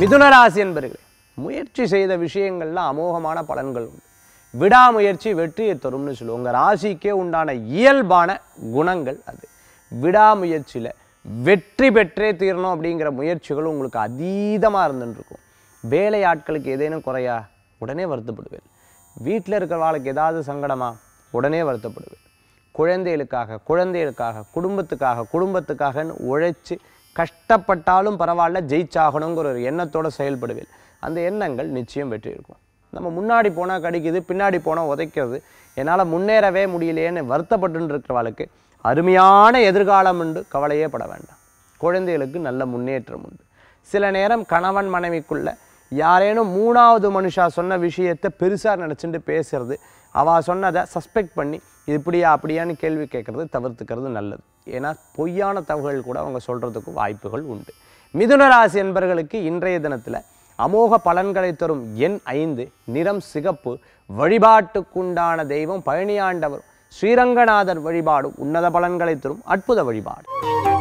மிதுன ராசி என்பர்களே முயற்சி செய்த விஷயங்கள்ல அமோகமான பலன்கள் உண்டு விடாமுயற்சி வெற்றியை தரும்னு சொல்லுவோம் உங்கள் ராசிக்கே உண்டான இயல்பான குணங்கள் அது விடாமுயற்சியில் வெற்றி பெற்றே தீரணும் அப்படிங்கிற முயற்சிகள் உங்களுக்கு அதீதமாக இருந்துட்டு இருக்கும் வேலையாட்களுக்கு ஏதேனும் குறையா உடனே வருத்தப்படுவேன் வீட்டில் இருக்கிறவாளுக்கு ஏதாவது சங்கடமா உடனே வருத்தப்படுவேன் குழந்தைகளுக்காக குழந்தைகளுக்காக குடும்பத்துக்காக குடும்பத்துக்காகன்னு உழைச்சி கஷ்டப்பட்டாலும் பரவாயில்ல ஜெயிச்சாகணுங்கிற ஒரு எண்ணத்தோட செயல்படுவேன் அந்த எண்ணங்கள் நிச்சயம் வெற்றி இருக்கும் நம்ம முன்னாடி போனால் கடிக்குது பின்னாடி போனால் உதைக்கிறது என்னால் முன்னேறவே முடியலையேன்னு வருத்தப்பட்டு இருக்கிறவாளுக்கு அருமையான எதிர்காலம் உண்டு கவலையே பட வேண்டாம் குழந்தைகளுக்கு நல்ல முன்னேற்றம் உண்டு சில நேரம் கணவன் மனைவிக்குள்ள யாரேனும் மூணாவது மனுஷா சொன்ன விஷயத்தை பெருசாக நினச்சிட்டு பேசுறது அவ சொன்னதை சஸ்பெக்ட் பண்ணி இது இப்படியா அப்படியான்னு கேள்வி கேட்கறது தவிர்த்துக்கிறது நல்லது ஏன்னா பொய்யான தகவல்கள் கூட அவங்க சொல்கிறதுக்கு வாய்ப்புகள் உண்டு மிதுன ராசி என்பர்களுக்கு இன்றைய தினத்தில் அமோக பலன்களை தரும் எண் ஐந்து நிறம் சிகப்பு வழிபாட்டுக்குண்டான தெய்வம் பழனியாண்டவர் ஸ்ரீரங்கநாதர் வழிபாடு உன்னத பலன்களை தரும் அற்புத வழிபாடு